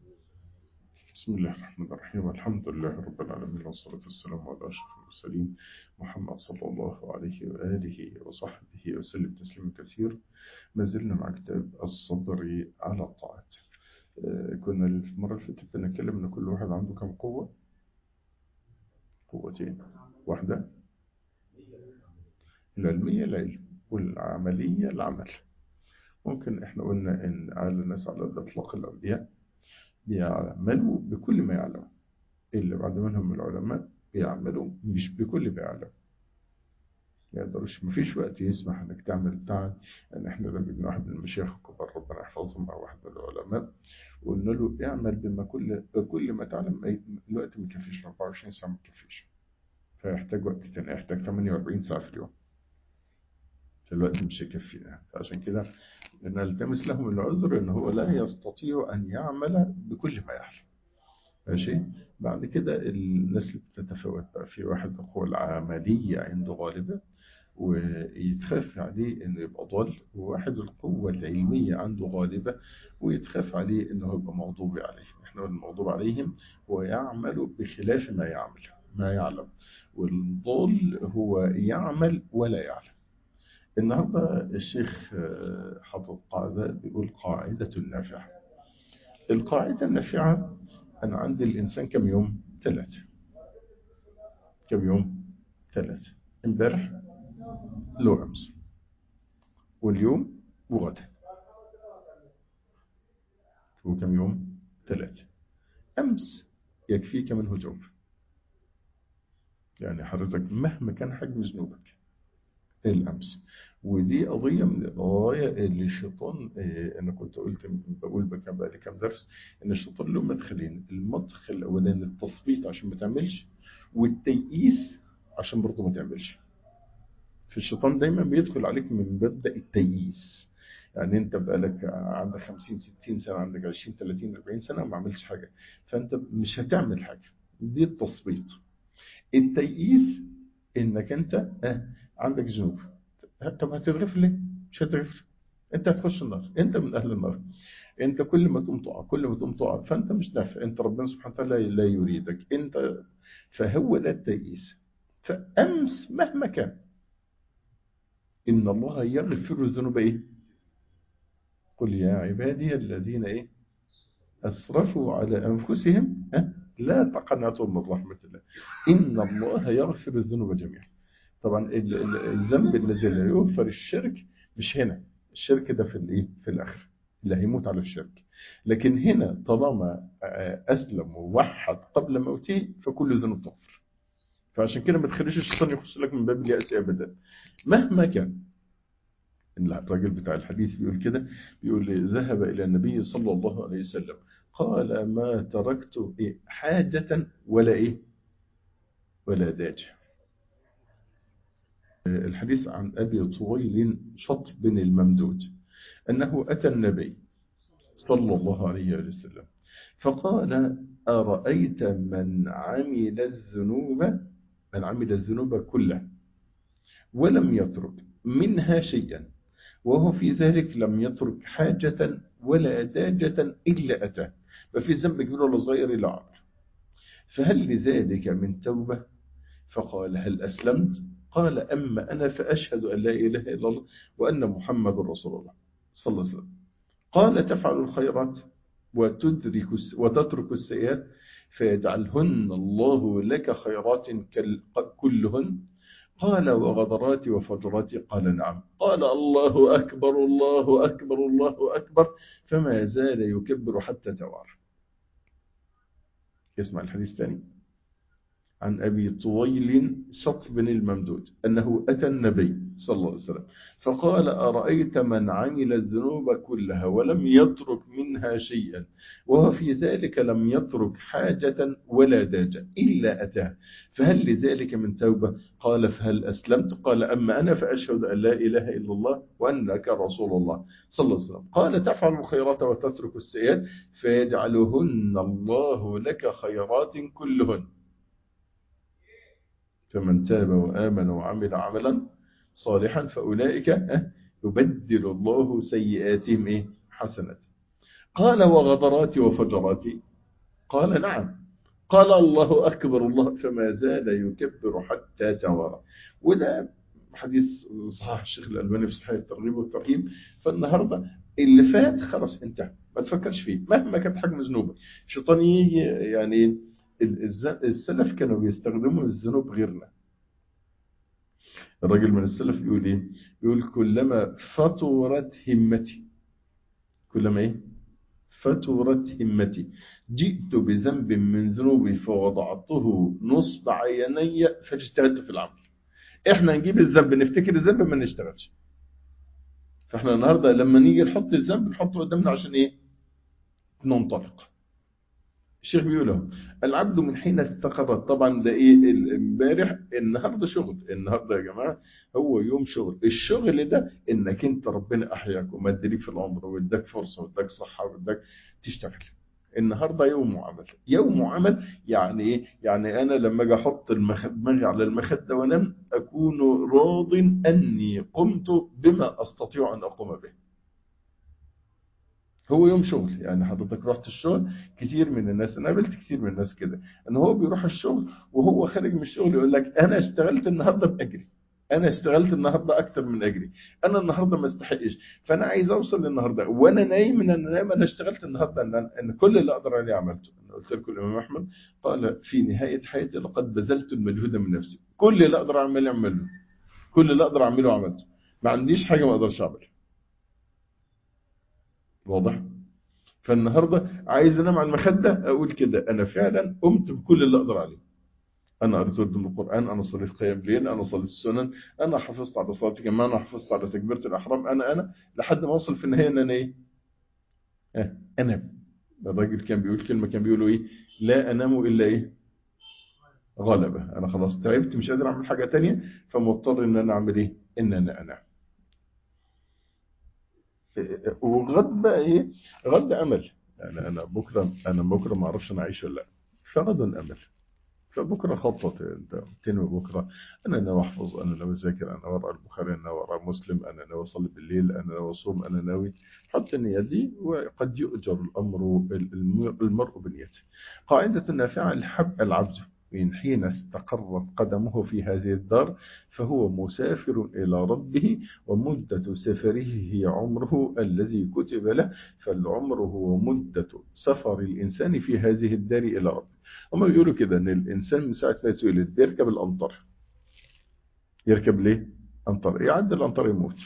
بسم الله الرحمن الرحيم الحمد لله رب العالمين والصلاة والسلام على أشرف المرسلين محمد صلى الله عليه وآله وصحبه وسلم تسليما كثيرا ما زلنا مع كتاب الصبر على الطاعات آه، كنا المرة اللي فاتت بنتكلم إن كل واحد عنده كم قوة قوتين واحدة العلمية العلم والعملية العمل ممكن احنا قلنا ان اعلى الناس على اطلاق الانبياء بيعملوا بكل ما يعلموا اللي بعد منهم العلماء بيعملوا مش بكل ما يعلموا ما يقدروش مفيش وقت يسمح انك تعمل تعب ان احنا لو جبنا واحد من المشايخ الكبار ربنا يحفظهم او واحد من العلماء وقلنا له اعمل بما كل بكل ما تعلم أي- الوقت ما يكفيش 24 ساعه ما يكفيش فيحتاج وقت تاني يحتاج 48 ساعه في اليوم فالوقت مش هيكفينا فعشان كده نلتمس لهم العذر ان هو لا يستطيع ان يعمل بكل ما يعلم ماشي بعد كده الناس اللي بتتفاوت بقى في واحد القوة العملية عنده غالبة ويتخاف عليه انه يبقى ضال وواحد القوة العلمية عنده غالبة ويتخاف عليه انه يبقى مغضوب عليه احنا المغضوب عليهم هو يعمل بخلاف ما يعمل ما يعلم والضال هو يعمل ولا يعلم النهارده الشيخ آه، حاطط قاعدة بيقول قاعدة نافعة القاعدة النافعة أنا عندي الإنسان كم يوم؟ ثلاثة كم يوم؟ ثلاثة امبارح له أمس واليوم وغدا هو كم يوم؟ ثلاثة أمس يكفيك منه ذنب يعني حضرتك مهما كان حجم ذنوبك الأمس ودي قضية من القضايا اللي الشيطان آه، أنا كنت قلت بقول بكام بقى لي كام درس إن الشيطان له مدخلين المدخل الأولاني التثبيط عشان ما تعملش والتيئيس عشان برضه ما تعملش فالشيطان دايما بيدخل عليك من مبدأ التيئيس يعني انت بقالك عندك 50 60 سنه عندك 20 30 40 سنه وما عملتش حاجه فانت مش هتعمل حاجه دي التثبيط التيئيس انك انت اه عندك ذنوب طب هتتغفر ليه؟ مش هتغفر انت هتخش النار انت من اهل النار انت كل ما تقوم تقع كل ما تقوم تقع فانت مش نافع انت ربنا سبحانه وتعالى لا يريدك انت فهو ده التيئيس فامس مهما كان ان الله يغفر الذنوب ايه؟ قل يا عبادي الذين ايه؟ اسرفوا على انفسهم ها؟ لا تقنطوا من رحمه الله ان الله يغفر الذنوب جميعا طبعا ال- ال- الذنب الذي لا يغفر الشرك مش هنا الشرك ده في الايه في الاخر اللي هيموت على الشرك لكن هنا طالما آه، اسلم ووحد قبل موته فكل ذنوب تغفر فعشان كده ما تخليش الشيطان يخش لك من باب اليأس ابدا مهما كان الراجل بتاع الحديث بيقول كده بيقول لي ذهب الى النبي صلى الله عليه وسلم قال ما تركت إيه حاجة ولا ايه ولا داجة الحديث عن أبي طويل شطب الممدود أنه أتى النبي صلى الله عليه وسلم فقال أرأيت من عمل الذنوب من عمل الذنوب كلها ولم يترك منها شيئا وهو في ذلك لم يترك حاجة ولا داجة إلا أتاه ما في ذنب كبير ولا صغير إلا عمل فهل لذلك من توبة فقال هل أسلمت قال أما أنا فأشهد أن لا إله إلا الله وأن محمد رسول الله صلى الله عليه وسلم قال تفعل الخيرات وتدرك الس- وتترك السيئات فيجعلهن الله لك خيرات كال- كلهن قال وغدرات وفجرات قال نعم قال الله أكبر الله أكبر الله أكبر فما زال يكبر حتى توارى يسمع الحديث الثاني عن أبي طويل شطب الممدود أنه أتى النبي صلى الله عليه وسلم فقال أرأيت من عمل الذنوب كلها ولم يترك منها شيئا وهو في ذلك لم يترك حاجة ولا داجة إلا أتاه فهل لذلك من توبة قال فهل أسلمت قال أما أنا فأشهد أن لا إله إلا الله وأنك رسول الله صلى الله عليه وسلم قال تفعل الخيرات وتترك السيئات فيجعلهن الله لك خيرات كلهن فمن تاب وآمن وعمل عملا صالحا فأولئك يبدل الله سيئاتهم إيه؟ حسنات قال وغدراتي وفجراتي قال نعم قال الله أكبر الله فما زال يكبر حتى توارى وده حديث صحيح الشيخ الألباني في صحيح الترغيب والترهيب فالنهاردة اللي فات خلاص انتهى ما تفكرش فيه مهما كانت حاجة مذنوبة الشيطان يجي يعني السلف كانوا بيستخدموا الذنوب غيرنا الراجل من السلف بيقول ايه بيقول كلما فطرت همتي كلما ايه فطرت همتي جئت بذنب من ذنوبي فوضعته نصب عيني فاجتهدت في العمل احنا نجيب الذنب نفتكر الذنب ما نشتغلش فاحنا النهارده لما نيجي نحط الذنب نحطه قدامنا عشان ايه ننطلق الشيخ بيقول العبد من حين استقرت طبعا ده ايه امبارح النهارده شغل النهارده يا جماعه هو يوم شغل الشغل ده انك انت ربنا احياك ومد ليك في العمر واداك فرصه واداك صحه واداك تشتغل النهارده يوم عمل يوم عمل يعني ايه يعني انا لما اجي احط دماغي على المخده وانام اكون راض اني قمت بما استطيع ان اقوم به هو يوم شغل يعني حضرتك رحت الشغل كتير من الناس انا قابلت كتير من الناس كده ان هو بيروح الشغل وهو خارج من الشغل يقول لك انا اشتغلت النهارده باجري انا اشتغلت النهارده اكتر من اجري انا النهارده ما استحقش فانا عايز اوصل للنهارده وانا نايم ان انا نايم انا اشتغلت النهارده ان, أن كل اللي اقدر عليه عملته انا قلت لكم الامام احمد قال في نهايه حياتي لقد بذلت المجهود من نفسي كل اللي اقدر اعمله اعمله كل اللي اقدر اعمله عملته ما عنديش حاجه ما اقدرش اعملها واضح فالنهارده عايز انام على المخده اقول كده انا فعلا قمت بكل اللي اقدر عليه انا قريت من القران انا صليت قيام ليل انا صليت السنن انا حافظت على صلاه الجماعه انا حافظت على تكبيره الاحرام انا انا لحد ما اوصل في النهايه ان انا ايه اه انام الراجل كان بيقول كلمه كان بيقولوا ايه لا انام الا ايه غلبه انا خلاص تعبت مش قادر اعمل حاجه تانية فمضطر ان انا اعمل ايه ان انا انام وغد بقى ايه غد امل يعني انا بكره انا بكره ما اعرفش انا عايش ولا لا فغد امل فبكره خطط انت تنوي بكره انا ناوي احفظ انا ناوي اذاكر انا ناوي اقرا البخاري انا ناوي اقرا مسلم انا ناوي اصلي بالليل انا ناوي اصوم انا ناوي حط النيه دي وقد يؤجر الامر المرء بنيته قاعده نافعه الحب العبد من حين استقرت قدمه في هذه الدار فهو مسافر إلى ربه ومدة سفره هي عمره الذي كتب له فالعمر هو مدة سفر الإنسان في هذه الدار إلى ربه هم بيقولوا كده أن الإنسان من ساعة ما يتولد بيركب الأمطار يركب ليه؟ أمطار يعدي الأمطار يموت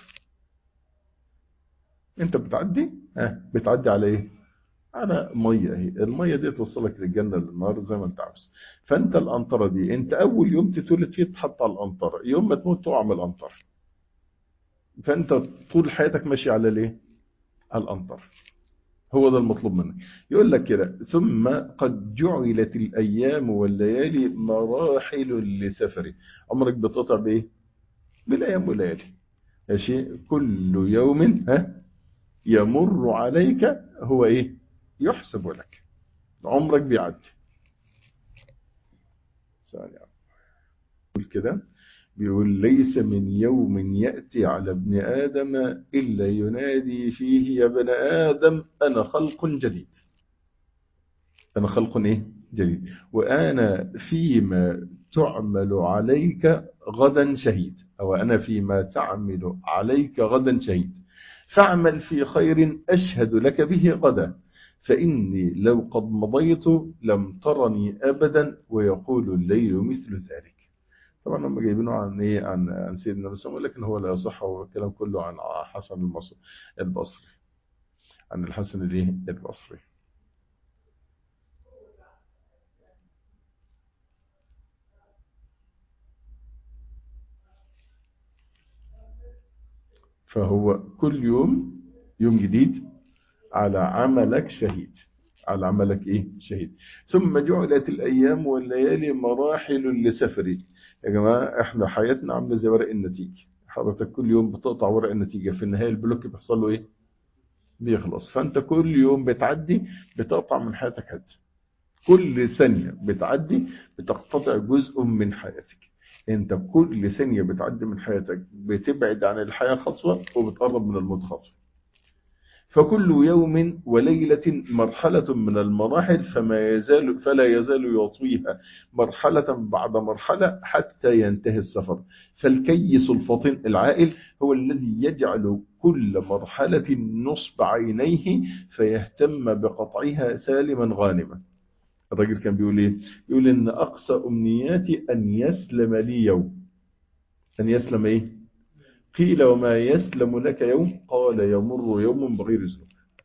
أنت بتعدي؟ ها بتعدي على إيه؟ على ميه اهي الميه دي توصلك للجنه للنار زي ما انت عاوز فانت القنطره دي انت اول يوم تتولد فيه تحط على القنطره يوم ما تموت تقع من القنطره فانت طول حياتك ماشي على ليه على القنطره هو ده المطلوب منك يقول لك كده ثم قد جعلت الايام والليالي مراحل لسفري عمرك بتقطع بايه بالايام والليالي ماشي كل يوم ها يمر عليك هو ايه يحسب لك عمرك بيعدي ثانية يقول كده بيقول ليس من يوم يأتي على ابن آدم إلا ينادي فيه يا ابن آدم أنا خلق جديد أنا خلق إيه؟ جديد وأنا فيما تعمل عليك غدا شهيد أو أنا فيما تعمل عليك غدا شهيد فاعمل في خير أشهد لك به غدا فإني لو قد مضيت لم ترني أبدا ويقول الليل مثل ذلك طبعا هم جايبينه عن ايه عن عن سيدنا الرسول لكن هو لا يصح هو الكلام كله عن حسن البصري البصري عن الحسن الايه البصري فهو كل يوم يوم جديد على عملك شهيد على عملك ايه شهيد ثم جعلت الايام والليالي مراحل لسفري يا جماعه احنا حياتنا عامله زي ورق النتيجه حضرتك كل يوم بتقطع ورق النتيجه في النهايه البلوك بيحصل له ايه بيخلص فانت كل يوم بتعدي بتقطع من حياتك حته كل ثانيه بتعدي بتقتطع جزء من حياتك انت كل ثانيه بتعدي من حياتك بتبعد عن الحياه خطوه وبتقرب من الموت خطوه فكل يوم وليلة مرحلة من المراحل فما يزال فلا يزال يطويها مرحلة بعد مرحلة حتى ينتهي السفر فالكيس الفطن العائل هو الذي يجعل كل مرحلة نصب عينيه فيهتم بقطعها سالما غانما الراجل كان بيقول ايه يقول ان اقصى امنياتي ان يسلم لي يوم ان يسلم ايه قيل وما يسلم لك يوم قال يمر يوم بغير ذنوب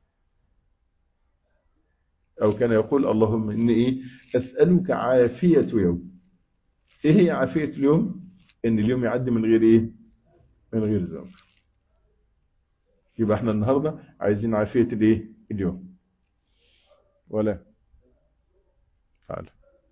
أو كان يقول اللهم إني إيه أسألك عافية يوم إيه هي عافية اليوم إن اليوم يعدي من غير إيه من غير ذنب يبقى احنا النهاردة عايزين عافية الإيه اليوم ولا فعلا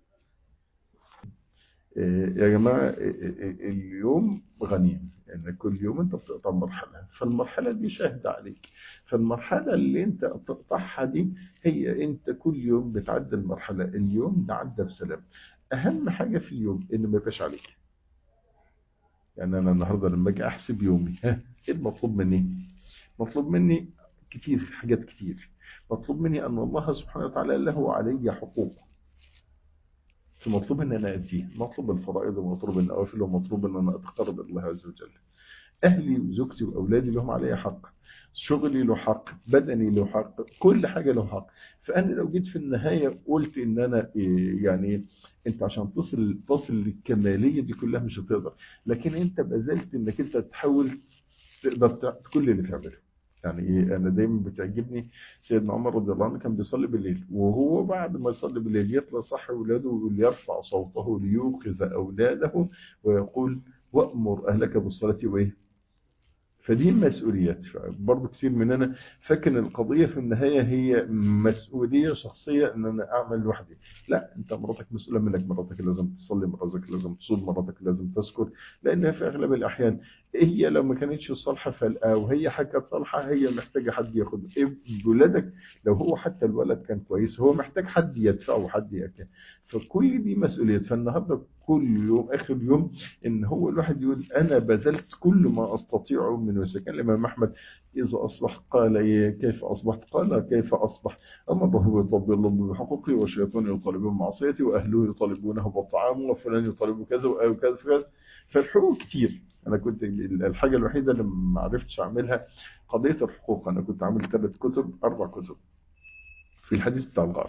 يا جماعة اليوم غنيم يعني كل يوم انت بتقطع مرحلة فالمرحلة دي شاهدة عليك فالمرحلة اللي انت تقطعها دي هي انت كل يوم بتعدي المرحلة اليوم ده عدى بسلام اهم حاجة في اليوم انه ما يبقاش عليك يعني انا النهاردة لما اجي احسب يومي ها ايه المطلوب مني مطلوب مني كتير حاجات كتير مطلوب مني ان الله سبحانه وتعالى له علي حقوق فمطلوب ان انا اديه مطلوب الفرائض ومطلوب النوافل ومطلوب ان انا اتقرب الى الله عز وجل اهلي وزوجتي واولادي لهم علي حق شغلي له حق بدني له حق كل حاجه له حق فانا لو جيت في النهايه قلت ان انا يعني انت عشان تصل تصل للكماليه دي كلها مش هتقدر لكن انت بذلت انك انت تحاول تقدر كل اللي تعمله يعني ايه انا دايما بتعجبني سيدنا عمر رضي الله عنه كان بيصلي بالليل وهو بعد ما يصلي بالليل يطلع صح اولاده ويقول يرفع صوته ليوقظ اولاده ويقول وامر اهلك بالصلاه وايه فدي مسؤوليات برضه كتير مننا فاكر القضية في النهاية هي مسؤولية شخصية ان انا اعمل لوحدي لا انت مراتك مسؤولة منك مراتك لازم تصلي مراتك لازم تصوم مراتك لازم تذكر لانها في اغلب الاحيان هي لو ما كانتش صالحة فالآ وهي حاجة صالحة هي محتاجة حد ياخد ولادك لو هو حتى الولد كان كويس هو محتاج حد يدفعه وحد يأكل فكل دي مسؤوليات فالنهاردة كل يوم آخر يوم إن هو الواحد يقول أنا بذلت كل ما أستطيعه من وسائل كان الإمام أحمد إذا أصبح قال إيه كيف أصبحت قال كيف أصبح أما الله يطبق الله بحقوقي والشيطان يطالبون معصيتي وأهله يطالبونه بالطعام وفلان يطالب كذا وكذا وكذا فالحقوق كتير أنا كنت الحاجة الوحيدة اللي ما عرفتش أعملها قضية الحقوق أنا كنت عامل ثلاث كتب أربع كتب في الحديث بتاع الغار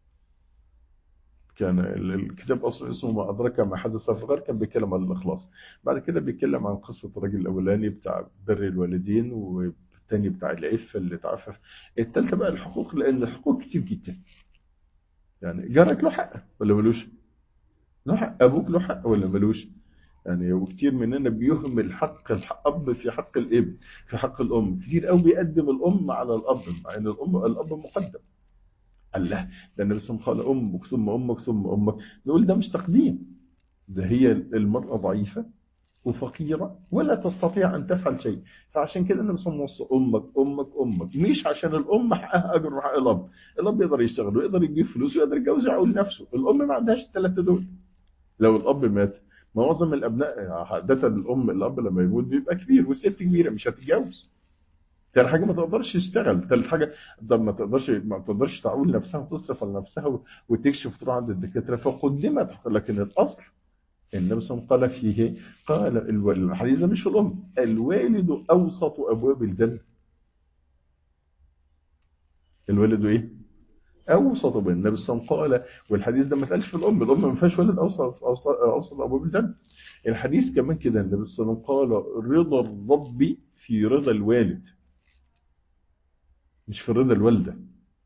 كان الكتاب اصلا اسمه ما ادرك ما حدث في الغار كان بيتكلم عن الاخلاص بعد كده بيتكلم عن قصه الراجل الاولاني بتاع بر الوالدين والثاني بتاع العفه اللي اتعفف الثالثه بقى الحقوق لان الحقوق كتير جدا يعني جارك له حق ولا ملوش له حق ابوك له حق ولا ملوش يعني وكتير مننا بيهمل حق الاب في حق الاب في حق الام كتير قوي بيقدم الام على الاب مع ان الام الاب مقدم الله ده النبي صلى الله عليه وسلم قال امك ثم امك ثم امك نقول ده مش تقديم ده هي المرأة ضعيفة وفقيرة ولا تستطيع أن تفعل شيء فعشان كده النبي صلى الله عليه وسلم أمك أمك أمك مش عشان الأم حقها أجر وحق الأب الأب يقدر يشتغل ويقدر يجيب فلوس ويقدر يتجوز يعول نفسه الأم ما عندهاش الثلاثة دول لو الأب مات معظم الأبناء عادة الأم الأب لما يموت بيبقى كبير والست كبيرة مش هتتجوز تاني حاجه ما تقدرش تشتغل تالت حاجه ده ما تقدرش ما تقدرش تعول نفسها وتصرف على نفسها وتكشف تروح عند الدكاتره فقدمت لكن الاصل النبي صلى الله عليه وسلم قال فيه قال الحديث ده مش في الام الوالد اوسط ابواب الجنه الوالد ايه اوسط ابواب النبي صلى الله عليه وسلم قال والحديث ده ما اتقالش في الام الام ما فيهاش والد اوسط اوسط, أوسط ابواب الجنه الحديث كمان كده النبي صلى الله عليه وسلم قال رضا الرب في رضا الوالد مش في رضا الوالدة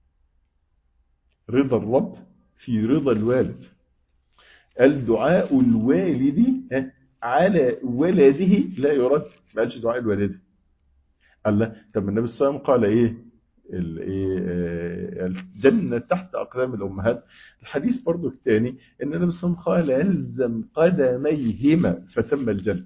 رضا الرب في رضا الوالد الدعاء الوالد على ولده لا يرد ما قالش دعاء الوالد الله طب النبي صلى الله عليه وسلم قال ايه الجنة تحت أقدام الأمهات الحديث برضو الثاني أن النبي صلى الله عليه وسلم قال ألزم قدميهما فثم الجنة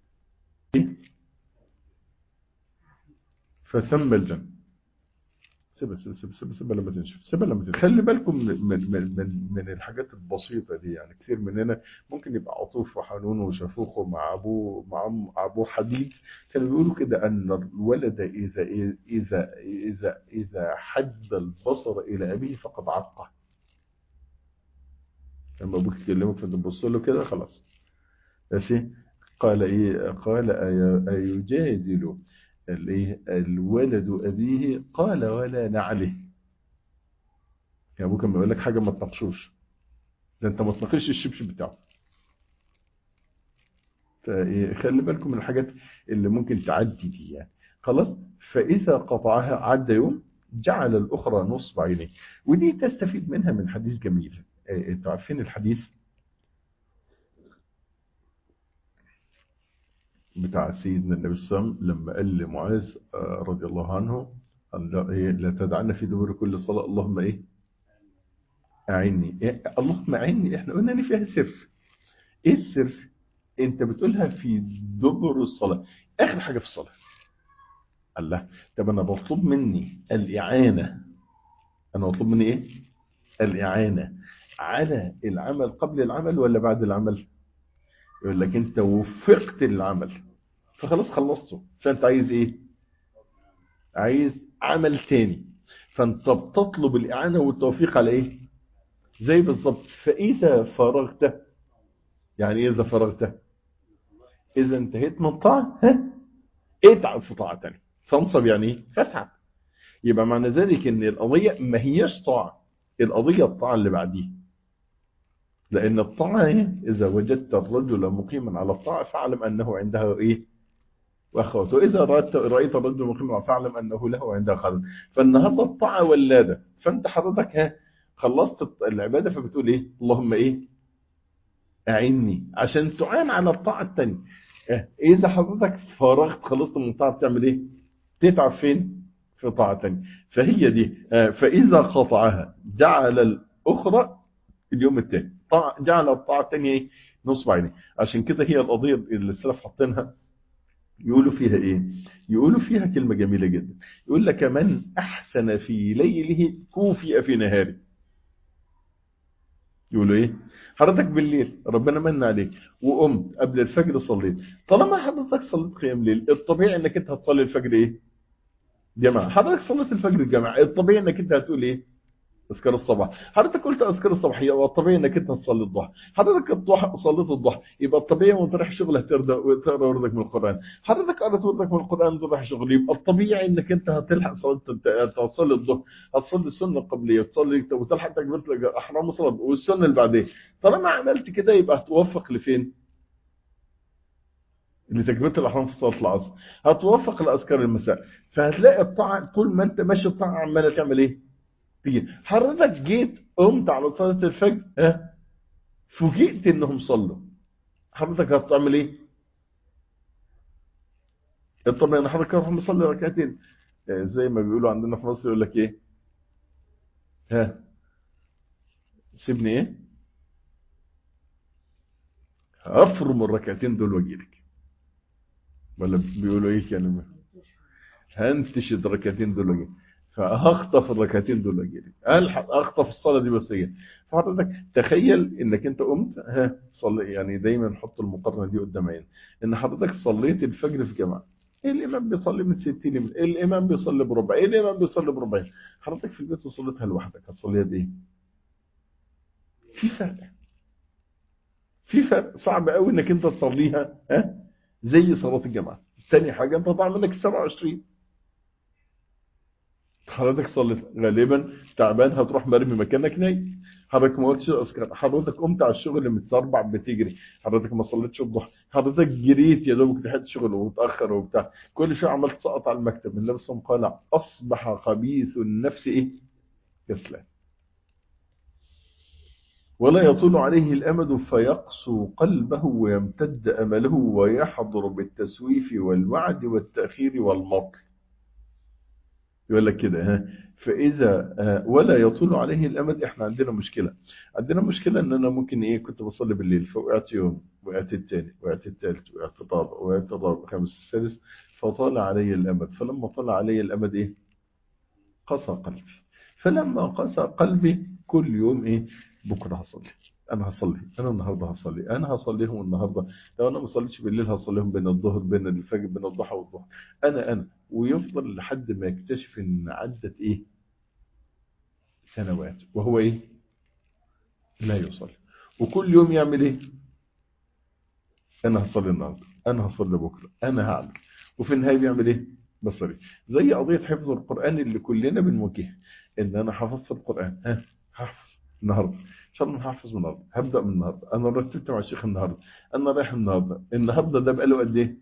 فثم الجنة سيبها سيبها سيبها سيبها, سيبها لما تنشف سيبها لما تنشف خلي بالكم من من من من, من الحاجات البسيطه دي يعني كتير مننا ممكن يبقى عطوف وحنون وشفوخه مع ابوه مع أم- ابوه حديد كانوا بيقولوا كده ان الولد اذا اذا اذا اذا حد البصر الى ابيه فقد عقه لما ابوك يكلمك فتبص له كده خلاص ماشي قال ايه قال أي- ايجادل الايه الولد ابيه قال ولا نعله يا ابوك لما يقول لك حاجه ما تناقشوش ده انت ما تناقشش الشبشب بتاعه فإيه، خلي بالكم من الحاجات اللي ممكن تعدي دي يعني خلاص فاذا قطعها عدى يوم جعل الاخرى نصب عينيه ودي تستفيد منها من حديث جميل إيه، انتوا عارفين الحديث بتاع سيدنا النبي صلى الله عليه وسلم لما قال لمعاذ آه، رضي الله عنه قال لا, إيه لا تدعنا في دبر كل صلاة اللهم ايه أعني إيه اللهم أعني احنا قلنا ان فيها سر ايه السر انت بتقولها في دبر الصلاة اخر حاجة في الصلاة الله طب انا بطلب مني الإعانة انا بطلب مني ايه الإعانة على العمل قبل العمل ولا بعد العمل يقول لك انت وفقت للعمل فخلاص خلصته فانت عايز ايه عايز عمل تاني فانت بتطلب الاعانه والتوفيق على ايه زي بالظبط فاذا فرغت يعني ايه اذا فرغت اذا انتهيت من طاعه ها اتعب في طاعه تانية فانصب يعني ايه فاتعب يبقى معنى ذلك ان القضيه ما هياش طاعه القضيه الطاعه اللي بعديها لأن الطاعة إيه؟ إذا وجدت الرجل مقيما على الطاعة فاعلم أنه عنده إيه وأخوات وإذا رأيت, رأيت الرجل مقيما فاعلم أنه له عندها خالد فالنهاردة الطاعة ولادة فأنت حضرتك ها خلصت العبادة فبتقول إيه اللهم إيه أعني عشان تعان على الطاعة التانية إيه؟ إذا حضرتك فرغت خلصت من الطاعة بتعمل إيه تتعب فين في طاعة تانية فهي دي آه، فإذا قطعها جعل الأخرى اليوم الثاني طاعة جعل الطاعة الثانية ايه نصب عينيه عشان كده هي القضية اللي السلف حاطينها يقولوا فيها ايه يقولوا فيها كلمة جميلة جدا يقول لك من احسن في ليله كوفئ في نهاره يقولوا ايه حضرتك بالليل ربنا من عليك وقمت قبل الفجر صليت طالما حضرتك صليت قيام ليل الطبيعي انك انت هتصلي الفجر ايه جماعة حضرتك صليت الفجر الجماعة الطبيعي انك انت هتقول ايه اذكار الصباح حضرتك قلت اذكار الصباحيه والطبيعي انك انت تصلي الضحى حضرتك الضحى صليت الضحى يبقى الطبيعي وانت رايح شغل هتقرا تقرا وردك من القران حضرتك قرات وردك من القران وانت رايح شغل يبقى الطبيعي انك انت هتلحق صلاه تصلي الظهر هتصلي السنه القبليه وتصلي وتلحق تكبيره الاحرام وصلاه والسنه اللي بعدين طالما عملت كده يبقى هتوفق لفين لتكبيره الاحرام في صلاه العصر هتوفق لاذكار المساء فهتلاقي الطاعه طول ما انت ماشي الطاعه عماله تعمل ايه تيجي حضرتك جيت قمت على صلاة الفجر ها فوجئت انهم صلوا حضرتك هتعمل ايه طبعا انا حضرتك هروح مصلي ركعتين زي ما بيقولوا عندنا في مصر يقول لك ايه ها سيبني ايه هفرم الركعتين دول واجيلك ولا بيقولوا ايه كانوا هنتش الركعتين دول واجيلك فهخطف الركعتين دول واجيلك الحق اخطف الصلاه دي بس هي فحضرتك تخيل انك انت قمت ها صلي يعني دايما نحط المقارنه دي قدام عين ان حضرتك صليت الفجر في جماعه ايه الامام بيصلي من 60 من ايه الامام بيصلي بربع ايه الامام بيصلي بربعين حضرتك في البيت وصليتها لوحدك هتصليها بايه في فرق في فرق صعب قوي انك انت تصليها ها زي صلاه الجماعه ثاني حاجه انت ضاع منك 27 حضرتك صليت غالبا تعبان هتروح مرمي مكانك نايم حضرتك ما قلتش اذكار حضرتك قمت على الشغل متسربع بتجري حضرتك ما صليتش الضحى حضرتك جريت يا دوبك لحقت شغل ومتاخر وبتاع كل شويه عمال تسقط على المكتب النبي صلى الله عليه وسلم قال اصبح خبيث النفس ايه كسلان ولا يطول عليه الأمد فيقسو قلبه ويمتد أمله ويحضر بالتسويف والوعد والتأخير والمطل يقول لك كده ها فإذا ولا يطول عليه الأمد إحنا عندنا مشكلة عندنا مشكلة إن أنا ممكن إيه كنت بصلي بالليل فوقعت يوم وقعت الثاني وقعت الثالث وقعت الرابع وقعت الرابع الخامس السادس فطال علي الأمد فلما طال علي الأمد إيه قسى قلبي فلما قسى قلبي كل يوم ايه بكره هصلي انا هصلي انا النهارده هصلي انا هصليهم النهارده لو انا ما صليتش بالليل هصليهم بين الظهر بين الفجر بين الضحى والظهر انا انا ويفضل لحد ما يكتشف ان عدت ايه سنوات وهو ايه لا يصلي وكل يوم يعمل ايه انا هصلي النهارده انا هصلي بكره انا هعمل وفي النهايه بيعمل ايه بصري زي قضيه حفظ القران اللي كلنا بنواجهها ان انا حفظت القران ها هحفظ النهارده ان شاء الله هحفظ النهارده هبدا من النهارده انا رتبت مع الشيخ النهارده انا رايح النهارده النهارده ده بقاله قد ايه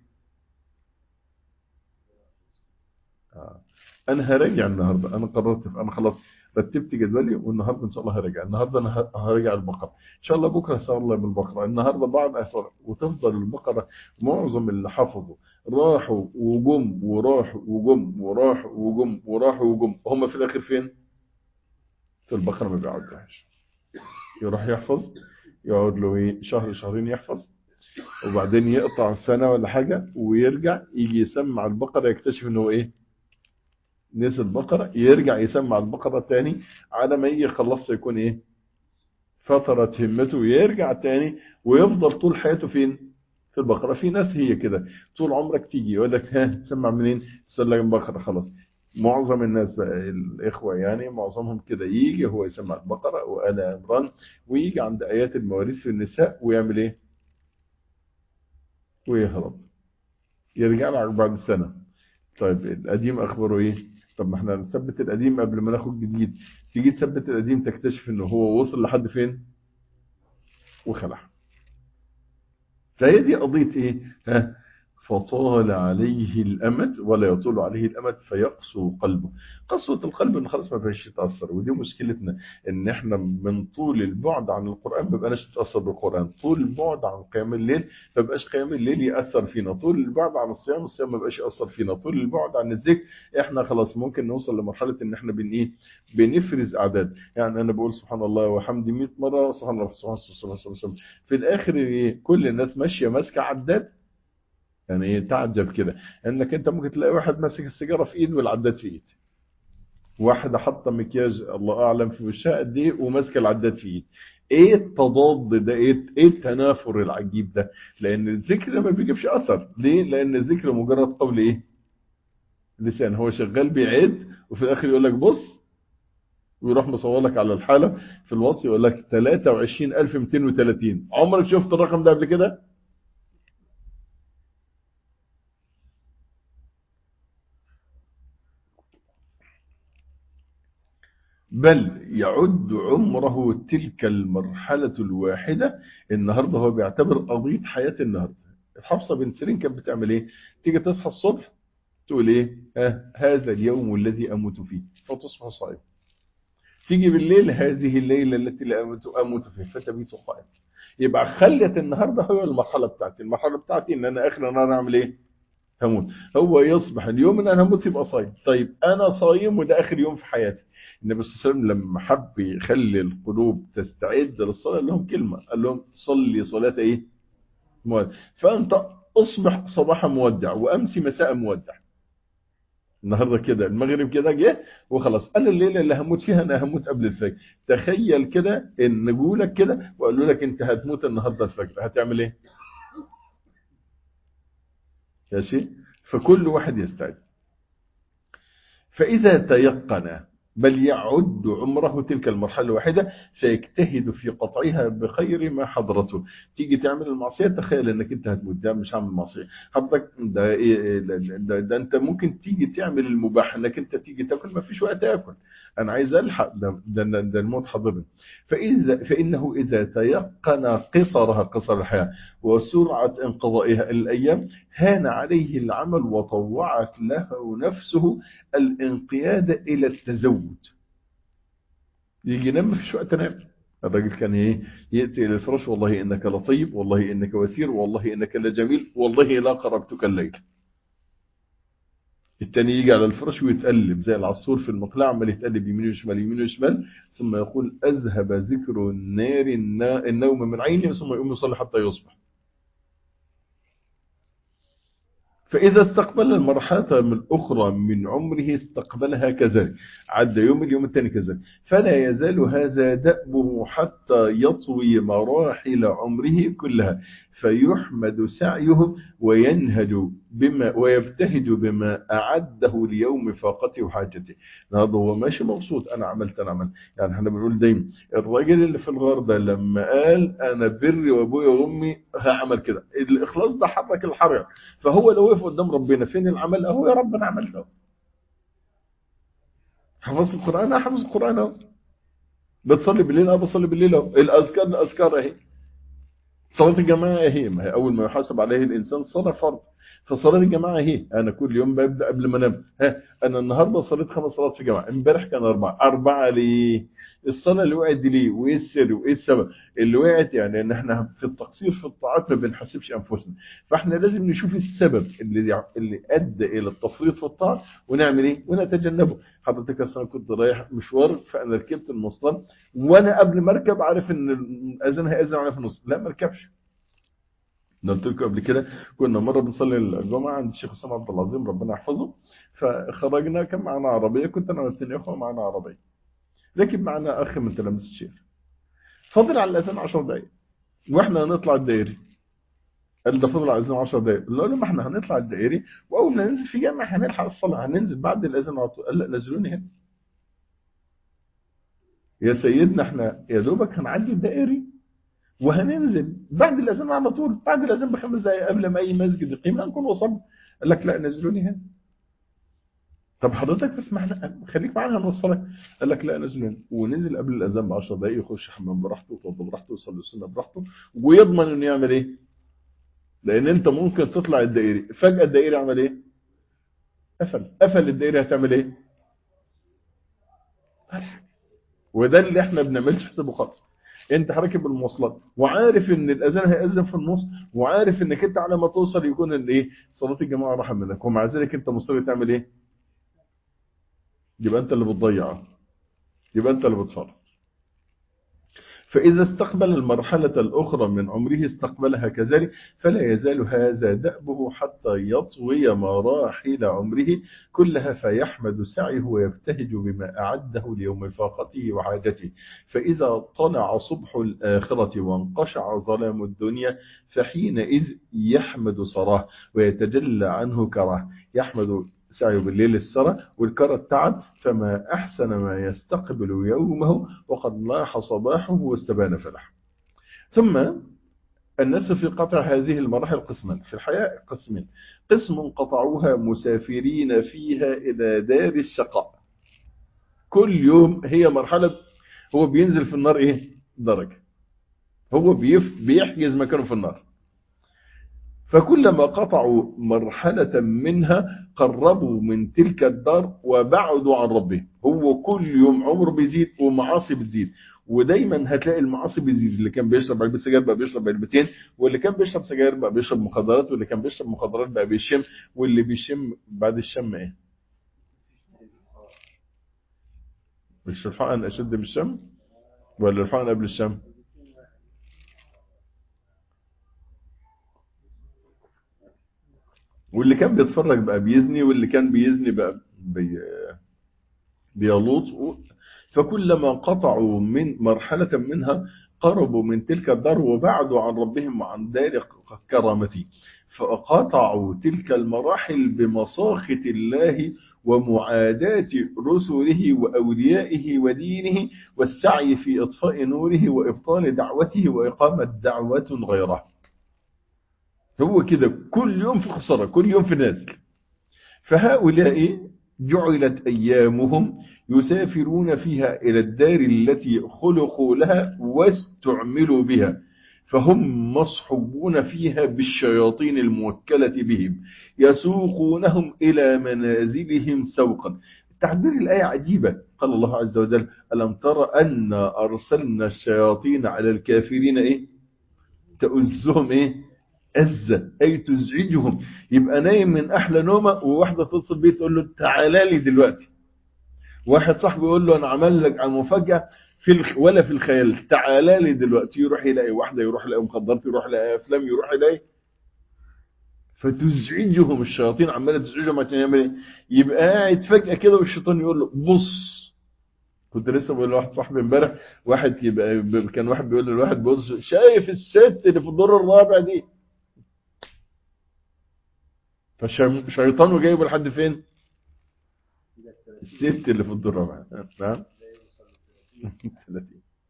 آه. انا هراجع النهارده انا قررت انا خلاص رتبت جدولي والنهارده ان شاء الله هراجع النهارده انا هراجع البقره ان شاء الله بكره هصلي بالبقره النهارده بعد اثر وتفضل البقره معظم اللي حفظوا راحوا وجم وراحوا وجم وراحوا وجم وراحوا وجم هم في الاخر فين في البقره ما بيعدهاش يروح يحفظ يقعد له ايه شهر شهرين يحفظ وبعدين يقطع سنه ولا حاجه ويرجع يجي يسمع البقره يكتشف انه ايه نسي البقرة يرجع يسمع البقرة تاني على ما يجي يخلص يكون ايه فترت همته ويرجع تاني ويفضل طول حياته فين في البقرة في ناس هي كده طول عمرك تيجي يقول لك ها تسمع منين تسلم البقرة خلاص معظم الناس بقى الإخوة يعني معظمهم كده يجي هو يسمع البقرة وآل عمران ويجي عند آيات المواريث في النساء ويعمل ايه ويهرب يرجع لك بعد سنة طيب القديم أخباره ايه طب ما احنا نثبت القديم قبل ما ناخد جديد تيجي تثبت القديم تكتشف انه هو وصل لحد فين وخلع فهي دي قضية ايه ها فطال عليه الأمد ولا يطول عليه الأمد فيقسو قلبه قسوة القلب ان خلاص ما بقاش يتأثر ودي مشكلتنا ان احنا من طول البعد عن القرآن ما بقناش نتأثر بالقرآن طول البعد عن قيام الليل ما بقاش قيام الليل يأثر فينا طول البعد عن الصيام الصيام ما بقاش يأثر فينا طول البعد عن الذكر احنا خلاص ممكن نوصل لمرحلة ان احنا بن ايه بنفرز أعداد يعني أنا بقول سبحان الله وحمدي 100 مرة سبحان الله سبحان الله سبحان الله في الآخر إيه؟ كل الناس ماشية ماسكة عداد يعني ايه تعجب كده انك انت ممكن تلاقي واحد ماسك السيجاره في ايد والعداد في ايد واحده حاطه مكياج الله اعلم في وشها قد ايه وماسكه العداد في ايد ايه التضاد ده ايه ايه التنافر العجيب ده لان الذكر ما بيجيبش اثر ليه لان الذكر مجرد قول ايه لسان هو شغال بيعد وفي الاخر يقول لك بص ويروح مصور لك على الحاله في الوصف يقول لك 23230 عمرك شفت الرقم ده قبل كده بل يعد عمره تلك المرحلة الواحدة النهاردة هو بيعتبر قضية حياة النهاردة الحفصة بنت سيرين كانت بتعمل ايه تيجي تصحى الصبح تقول ايه آه هذا اليوم الذي أموت فيه فتصبح صائم تيجي بالليل هذه الليلة التي لا أموت, أموت فيه فتبيت قائم يبقى خلت النهاردة هو المرحلة بتاعتي المرحلة بتاعتي ان انا اخر انا اعمل ايه هموت هو يصبح اليوم ان انا هموت يبقى صايم طيب انا صايم وده اخر يوم في حياتي النبي صلى الله عليه وسلم لما حب يخلي القلوب تستعد للصلاه قال لهم كلمه قال لهم صلي صلاه ايه مودع فانت اصبح صباحا مودع وامسي مساء مودع النهارده كده المغرب كده جه وخلاص انا الليله اللي هموت فيها انا هموت قبل الفجر تخيل كده ان نقولك كده وقالوا لك انت هتموت النهارده الفجر هتعمل ايه ماشي فكل واحد يستعد فإذا تيقن بل يعد عمره تلك المرحلة الواحدة فيجتهد في قطعها بخير ما حضرته تيجي تعمل المعصية تخيل انك انت هتموت ده مش هعمل معصية حضرتك ده, إيه ده, ده, ده انت ممكن تيجي تعمل المباح انك انت تيجي تاكل ما فيش وقت تاكل انا عايز الحق ده, ده, ده, ده الموت حاضرني فإذا فإنه إذا تيقن قصرها قصر الحياة وسرعة انقضائها الأيام هان عليه العمل وطوعت له نفسه الانقياد إلى التزود يجي ينام مفيش وقت نام الراجل كان ايه يأتي إلى الفراش والله إنك لطيب والله إنك وسير والله إنك لجميل والله لا قربتك الليل التاني يجي على الفرش ويتقلب زي العصفور في المقلاع عمال يتقلب يمين وشمال يمين وشمال ثم يقول أذهب ذكر النار النوم من عيني ثم يقوم يصلي حتى يصبح فإذا استقبل المرحلة من الأخرى من عمره استقبلها كذلك عد يوم اليوم الثاني كذلك فلا يزال هذا دأبه حتى يطوي مراحل عمره كلها فيحمد سعيه وينهج بما ويبتهج بما أعده ليوم فاقته وحاجته هذا هو ماشي مبسوط أنا عملت أنا عملت يعني احنا بنقول دايما الراجل اللي في الغار ده لما قال أنا بري وأبويا وأمي هعمل كده الإخلاص ده حرك الحرج فهو لو وقف قدام ربنا فين العمل أهو يا رب أنا عملته حفظت القرآن أنا حفظ القرآن أهو بتصلي بالليل أه بصلي بالليل أهو الأذكار الأذكار أهي صلاة الجماعة هي ما هي أول ما يحاسب عليه الإنسان صلاة فرض فصلاة الجماعة هي أنا كل يوم ببدأ قبل ما أنام ها أنا النهاردة صليت خمس صلوات في جماعة امبارح كان أربعة أربعة ليه الصلاة اللي وقعت دي ليه وإيه السر وإيه السبب اللي وقعت يعني إن إحنا في التقصير في الطاعات ما بنحاسبش أنفسنا فإحنا لازم نشوف السبب اللي اللي أدى إلى التفريط في الطاعة ونعمل إيه ونتجنبه حضرتك أصلا كنت رايح مشوار فأنا ركبت المواصلات وأنا قبل ما أركب عارف إن الأذان هيأذن على في النص لا ما أركبش قلت لكم قبل كده كنا مره بنصلي الجمعه عند الشيخ اسامه عبد العظيم ربنا يحفظه فخرجنا كان معنا عربيه كنت انا والاثنين اخوه معنا عربيه ركب معنا اخ من تلاميذ الشيخ فاضل على الاذان 10 دقائق واحنا هنطلع الدائري قال ده فاضل على الاذان 10 دقائق قلنا له ما احنا هنطلع الدائري واول ما ننزل في جامع هنلحق الصلاه هننزل بعد الاذان على طول قال لا نزلوني هنا يا سيدنا احنا يا دوبك هنعدي الدائري وهننزل بعد الاذان على طول بعد الاذان بخمس دقائق قبل ما اي مسجد يقيم نكون وصلنا قال لك لا نزلوني هنا طب حضرتك بس معنا خليك معانا هنوصلك قال لك لا نزلوني ونزل قبل الاذان ب 10 دقائق يخش حمام براحته ويتوضى براحته ويصلي السنه براحته ويضمن انه يعمل ايه لان انت ممكن تطلع الدائري فجاه الدائري عمل ايه قفل قفل الدائري هتعمل ايه وده اللي احنا بنعملش حسابه خالص انت راكب المواصلات وعارف ان الاذان هيأذن في النص وعارف انك انت على ما توصل يكون الايه صلاه الجماعه راح منك ومع ذلك انت مصر تعمل ايه يبقى انت اللي بتضيع يبقى انت اللي بتفرط فإذا استقبل المرحلة الأخرى من عمره استقبلها كذلك فلا يزال هذا دأبه حتى يطوي مراحل عمره كلها فيحمد سعيه ويبتهج بما أعده ليوم فاقته وحاجته فإذا طلع صبح الآخرة وانقشع ظلام الدنيا فحينئذ يحمد صراه ويتجلى عنه كراه يحمد سعيه بالليل السرى والكرى التعب فما أحسن ما يستقبل يومه وقد لاح صباحه واستبان فلاح ثم الناس في قطع هذه المراحل قسمان في الحياة قسمين قسم قطعوها مسافرين فيها إلى دار الشقاء كل يوم هي مرحلة هو بينزل في النار إيه درجة هو بيف بيحجز مكانه في النار فكلما قطعوا مرحلة منها قربوا من تلك الدار وبعدوا عن ربهم هو كل يوم عمره بيزيد ومعاصي بتزيد ودايما هتلاقي المعاصي بتزيد اللي كان بيشرب علبة سجاير بقى بيشرب علبتين واللي كان بيشرب سجاير بقى بيشرب مخدرات واللي كان بيشرب مخدرات بقى بيشم واللي بيشم بعد الشم ايه مش الحقن اشد بالشم ولا الحقن قبل الشم واللي كان بيتفرج بقى بيزني واللي كان بيزني بقى بي بيلوط فكلما قطعوا من مرحلة منها قربوا من تلك الدار وبعدوا عن ربهم وعن دار كرامته فقطعوا تلك المراحل بمساخة الله ومعاداة رسله وأوليائه ودينه والسعي في إطفاء نوره وإبطال دعوته وإقامة دعوة غيره هو كده كل يوم في خسارة كل يوم في نازل فهؤلاء جعلت أيامهم يسافرون فيها إلى الدار التي خلقوا لها واستعملوا بها فهم مصحوبون فيها بالشياطين الموكلة بهم يسوقونهم إلى منازلهم سوقا تعبير الآية عجيبة قال الله عز وجل ألم ترى أن أرسلنا الشياطين على الكافرين إيه تؤزهم إيه أزة أي تزعجهم يبقى نايم من أحلى نومة وواحدة تتصل بيه تقول له تعالى لي دلوقتي واحد صاحبه يقول له أنا عمل لك على مفاجأة في الخ... ولا في الخيال تعالى لي دلوقتي يروح يلاقي واحدة يروح يلاقي مخدرات يروح يلاقي أفلام يروح يلاقي فتزعجهم الشياطين عماله تزعجهم عشان يعمل ايه يبقى قاعد فجاه كده والشيطان يقول له بص كنت لسه بقول لواحد صاحبي امبارح واحد يبقى ب- كان واحد بيقول لواحد بص شايف الست اللي في الدور الرابع دي فشيطانه جايبه لحد فين الست اللي في الدور الرابع فاهم 30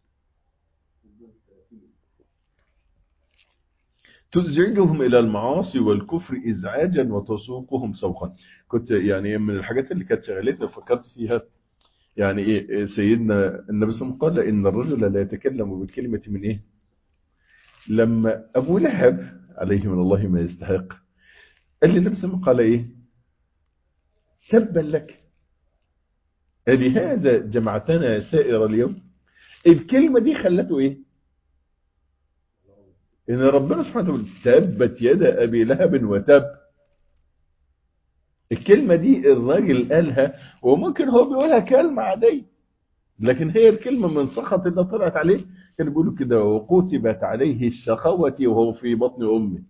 تزعجهم إلى المعاصي والكفر إزعاجا وتسوقهم سوقا كنت يعني من الحاجات اللي كانت شغلتني وفكرت فيها يعني إيه إيه سيدنا النبي صلى الله عليه وسلم قال إن الرجل لا يتكلم بالكلمة من إيه لما أبو لهب عليه من الله ما يستحق قال لي النبي صلى الله عليه وسلم قال إيه تبا لك لهذا جمعتنا سائر اليوم الكلمة دي خلته إيه إن ربنا سبحانه وتعالى تبت يد أبي لهب وتب الكلمة دي الراجل قالها وممكن هو بيقولها كلمة عادية لكن هي الكلمة من سخط اللي طلعت عليه كانوا بيقولوا كده وكتبت عليه الشقوة وهو في بطن أمه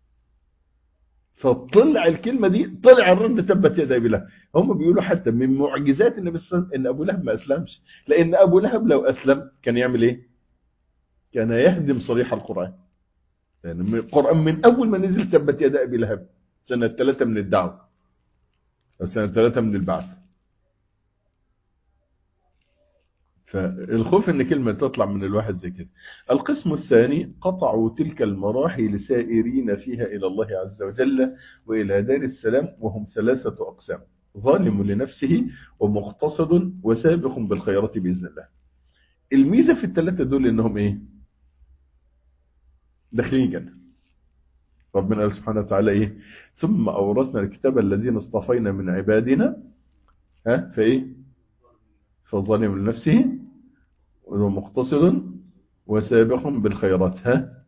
فطلع الكلمة دي طلع الرد تبت يد أبي لهب هم بيقولوا حتى من معجزات النبي صلى الله عليه وسلم إن أبو لهب ما أسلمش لأن أبو لهب لو أسلم كان يعمل إيه؟ كان يهدم صريح القرآن يعني من القرآن من أول ما نزل تبت يد أبي لهب سنة ثلاثة من الدعوة أو سنة ثلاثة من البعث فالخوف ان كلمة تطلع من الواحد زي كده القسم الثاني قطعوا تلك المراحل سائرين فيها إلى الله عز وجل وإلى دار السلام وهم ثلاثة أقسام ظالم لنفسه ومقتصد وسابق بالخيرات بإذن الله الميزة في الثلاثة دول إنهم إيه داخلين جنة ربنا قال سبحانه وتعالى إيه ثم أورثنا الكتاب الذين اصطفينا من عبادنا ها فإيه فظالم لنفسه ومقتصد وسابق بالخيرات ها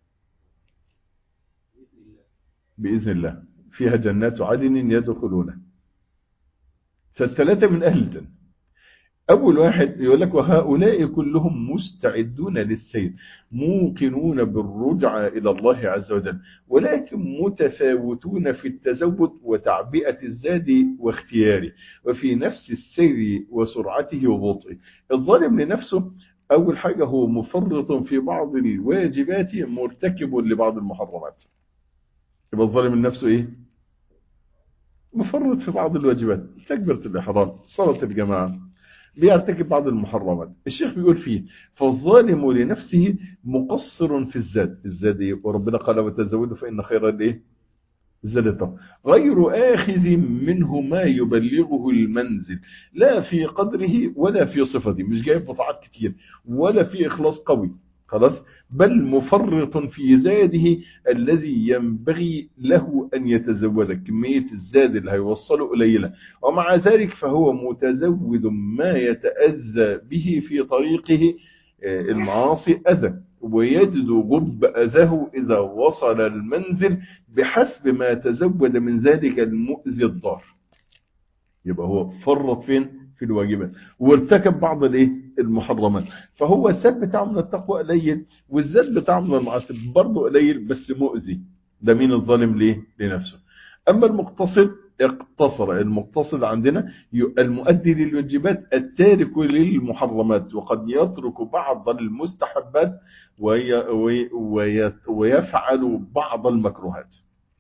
بإذن الله فيها جنات عدن يدخلونها فالثلاثة من أهل الجنة أول واحد يقول لك وهؤلاء كلهم مستعدون للسير موقنون بالرجعة إلى الله عز وجل ولكن متفاوتون في التزود وتعبئة الزاد واختياره وفي نفس السير وسرعته وبطئه الظالم لنفسه أول حاجة هو مفرط في بعض الواجبات مرتكب لبعض المحرمات يبقى الظالم لنفسه إيه؟ مفرط في بعض الواجبات تكبيرة الإحرام صلاة الجماعة بيرتكب بعض المحرمات الشيخ بيقول فيه فالظالم لنفسه مقصر في الزاد الزاد إيه؟ وربنا قال وتزودوا فإن خير الايه الزاد التقوى غير آخذ منه ما يبلغه المنزل لا في قدره ولا في صفته مش جايب بطاعات كتير ولا في إخلاص قوي خلاص بل مفرط في زاده الذي ينبغي له أن يتزود كمية الزاد اللي هيوصله قليلة ومع ذلك فهو متزود ما يتأذى به في طريقه المعاصي أذى ويجد غب أذاه إذا وصل المنزل بحسب ما تزود من ذلك المؤذي الضار يبقى هو فرط فين في الواجبات وارتكب بعض الايه المحرمات فهو الزاد بتاعه من التقوى قليل والزاد بتاعه من المعاصي برضه قليل بس مؤذي ده مين الظالم ليه لنفسه اما المقتصد اقتصر المقتصد عندنا المؤدي للواجبات التارك للمحرمات وقد يترك بعض المستحبات وي وي وي ويفعل بعض المكروهات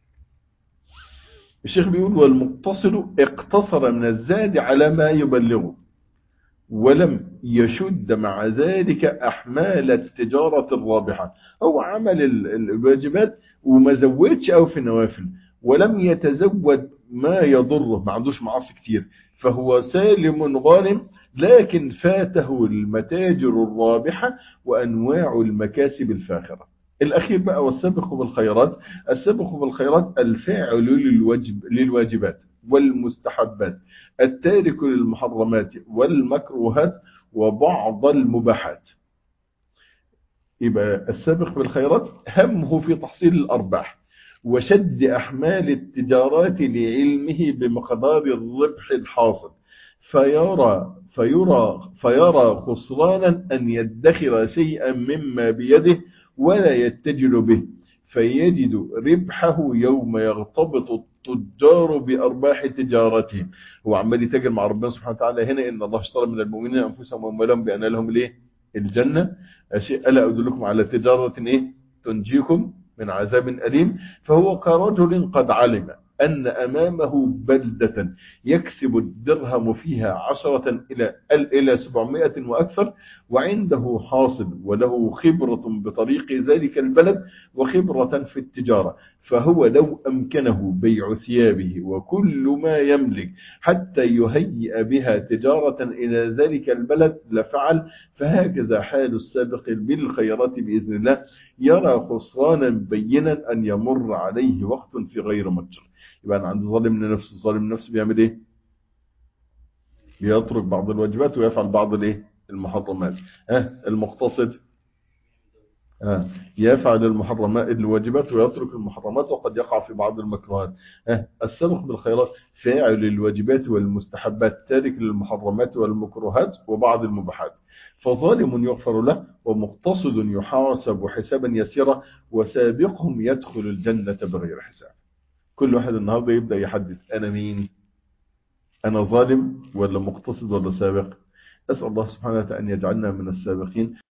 الشيخ بيقول والمقتصر اقتصر من الزاد على ما يبلغه ولم يشد مع ذلك أحمال التجارة الرابحة هو عمل الواجبات وما زودش أو في النوافل ولم يتزود ما يضره ما عندوش معاصي كتير فهو سالم غانم لكن فاته المتاجر الرابحة وأنواع المكاسب الفاخرة الأخير بقى والسابق بالخيرات السابق بالخيرات الفاعل للواجب للواجبات والمستحبات التارك للمحرمات والمكروهات وبعض المباحات يبقى السابق بالخيرات همه في تحصيل الأرباح وشد أحمال التجارات لعلمه بمقدار الربح الحاصل فيرى فيرى فيرى خسرانا أن يدخر شيئا مما بيده ولا يتجر به فيجد ربحه يوم يغتبط التجار بأرباح تجارتهم هو عمال يتاجر مع ربنا سبحانه وتعالى هنا إن الله اشترى من المؤمنين أنفسهم وأموالهم بأن لهم الإيه الجنة أشياء ألا أدلكم على تجارة إيه تنجيكم من عذاب أليم فهو كرجل قد علم أن أمامه بلدة يكسب الدرهم فيها عشرة إلى إلى سبعمائة وأكثر وعنده حاصل وله خبرة بطريق ذلك البلد وخبرة في التجارة فهو لو أمكنه بيع ثيابه وكل ما يملك حتى يهيئ بها تجارة إلى ذلك البلد لفعل فهكذا حال السابق بالخيرات بإذن الله يرى خسرانا بينا أن يمر عليه وقت في غير متجر يبقى أنا عند ظالم لنفسه الظالم لنفسه بيعمل إيه بيترك بعض الواجبات ويفعل بعض الإيه المحرمات ها المقتصد ها يفعل المحرمات الواجبات ويترك المحرمات وقد يقع في بعض المكروهات ها السابق بالخيرات فاعل الواجبات والمستحبات تارك للمحرمات والمكروهات وبعض المباحات فظالم يغفر له ومقتصد يحاسب حسابا يسيرا وسابقهم يدخل الجنة بغير حساب كل واحد النهارده يبدأ يحدد أنا مين أنا ظالم ولا مقتصد ولا سابق أسأل الله سبحانه وتعالى أن يجعلنا من السابقين